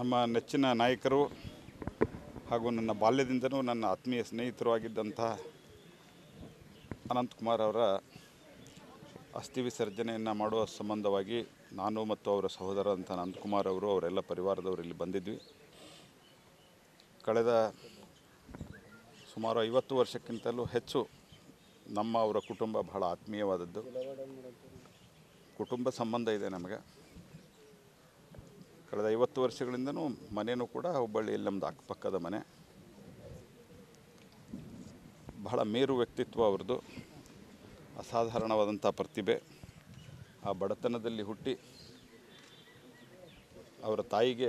ನಮ್ಮ ನೆಚ್ಚಿನ ನಾಯಕರು ಹಾಗೂ ನನ್ನ ಬಾಲ್ಯದಿಂದನೂ ನನ್ನ ಆತ್ಮೀಯ ಸ್ನೇಹಿತರು ಆಗಿದ್ದಂಥ ಅನಂತಕುಮಾರ್ ಅವರ ಅಸ್ಥಿ ವಿಸರ್ಜನೆಯನ್ನು ಮಾಡುವ ಸಂಬಂಧವಾಗಿ ನಾನು ಮತ್ತು ಅವರ ಸಹೋದರ ಅಂತ ಅನಂತಕುಮಾರ್ ಅವರು ಅವರೆಲ್ಲ ಪರಿವಾರದವರು ಇಲ್ಲಿ ಬಂದಿದ್ವಿ ಕಳೆದ ಸುಮಾರು ಐವತ್ತು ವರ್ಷಕ್ಕಿಂತಲೂ ಹೆಚ್ಚು ನಮ್ಮ ಅವರ ಕುಟುಂಬ ಬಹಳ ಆತ್ಮೀಯವಾದದ್ದು ಕುಟುಂಬ ಸಂಬಂಧ ಇದೆ ನಮಗೆ ಕಳೆದ ಐವತ್ತು ವರ್ಷಗಳಿಂದನೂ ಮನೆಯೂ ಕೂಡ ಹುಬ್ಬಳ್ಳಿಯಲ್ಲಿ ನಮ್ಮದು ಅಕ್ಕಪಕ್ಕದ ಮನೆ ಬಹಳ ಮೇರು ವ್ಯಕ್ತಿತ್ವ ಅವ್ರದ್ದು ಅಸಾಧಾರಣವಾದಂಥ ಪ್ರತಿಭೆ ಆ ಬಡತನದಲ್ಲಿ ಹುಟ್ಟಿ ಅವರ ತಾಯಿಗೆ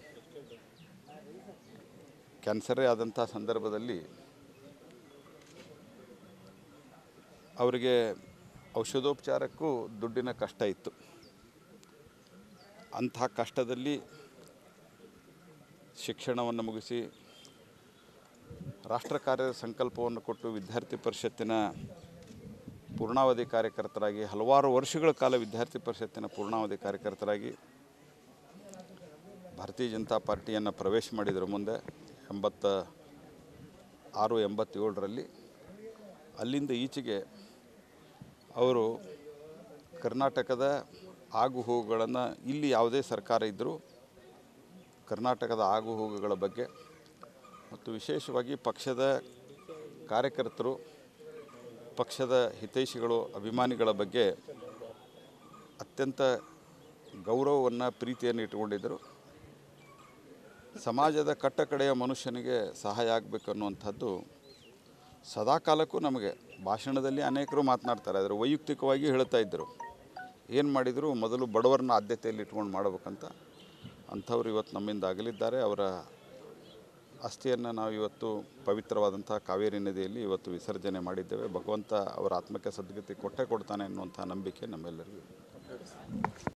ಕ್ಯಾನ್ಸರೇ ಆದಂಥ ಸಂದರ್ಭದಲ್ಲಿ ಅವರಿಗೆ ಔಷಧೋಪಚಾರಕ್ಕೂ ದುಡ್ಡಿನ ಕಷ್ಟ ಇತ್ತು ಅಂಥ ಕಷ್ಟದಲ್ಲಿ ಶಿಕ್ಷಣವನ್ನು ಮುಗಿಸಿ ರಾಷ್ಟ್ರ ಕಾರ್ಯದ ಸಂಕಲ್ಪವನ್ನು ಕೊಟ್ಟು ವಿದ್ಯಾರ್ಥಿ ಪರಿಷತ್ತಿನ ಪೂರ್ಣಾವಧಿ ಕಾರ್ಯಕರ್ತರಾಗಿ ಹಲವಾರು ವರ್ಷಗಳ ಕಾಲ ವಿದ್ಯಾರ್ಥಿ ಪರಿಷತ್ತಿನ ಪೂರ್ಣಾವಧಿ ಕಾರ್ಯಕರ್ತರಾಗಿ ಭಾರತೀಯ ಜನತಾ ಪಾರ್ಟಿಯನ್ನು ಪ್ರವೇಶ ಮಾಡಿದರು ಮುಂದೆ ಎಂಬತ್ತ ಆರು ಎಂಬತ್ತೇಳರಲ್ಲಿ ಅಲ್ಲಿಂದ ಈಚೆಗೆ ಅವರು ಕರ್ನಾಟಕದ ಆಗು ಹೋಗುಗಳನ್ನು ಇಲ್ಲಿ ಯಾವುದೇ ಸರ್ಕಾರ ಇದ್ದರೂ ಕರ್ನಾಟಕದ ಆಗು ಹೋಗುಗಳ ಬಗ್ಗೆ ಮತ್ತು ವಿಶೇಷವಾಗಿ ಪಕ್ಷದ ಕಾರ್ಯಕರ್ತರು ಪಕ್ಷದ ಹಿತೈಷಿಗಳು ಅಭಿಮಾನಿಗಳ ಬಗ್ಗೆ ಅತ್ಯಂತ ಗೌರವವನ್ನು ಪ್ರೀತಿಯನ್ನು ಇಟ್ಟುಕೊಂಡಿದ್ದರು ಸಮಾಜದ ಕಟ್ಟಕಡೆಯ ಮನುಷ್ಯನಿಗೆ ಸಹಾಯ ಆಗಬೇಕು ಅನ್ನುವಂಥದ್ದು ಸದಾಕಾಲಕ್ಕೂ ನಮಗೆ ಭಾಷಣದಲ್ಲಿ ಅನೇಕರು ಮಾತನಾಡ್ತಾರೆ ಆದರೆ ವೈಯಕ್ತಿಕವಾಗಿ ಹೇಳ್ತಾ ಇದ್ದರು ಏನು ಮಾಡಿದರೂ ಮೊದಲು ಬಡವರನ್ನ ಆದ್ಯತೆಯಲ್ಲಿ ಇಟ್ಕೊಂಡು ಮಾಡಬೇಕಂತ ಅಂಥವ್ರು ಇವತ್ತು ನಮ್ಮಿಂದ ಅಗಲಿದ್ದಾರೆ ಅವರ ಅಸ್ಥಿಯನ್ನು ನಾವು ಇವತ್ತು ಪವಿತ್ರವಾದಂಥ ಕಾವೇರಿ ನದಿಯಲ್ಲಿ ಇವತ್ತು ವಿಸರ್ಜನೆ ಮಾಡಿದ್ದೇವೆ ಭಗವಂತ ಅವರ ಆತ್ಮಕ್ಕೆ ಸದ್ಗತಿ ಕೊಟ್ಟೇ ಕೊಡ್ತಾನೆ ಅನ್ನುವಂಥ ನಂಬಿಕೆ ನಮ್ಮೆಲ್ಲರಿಗೂ ಇದೆ.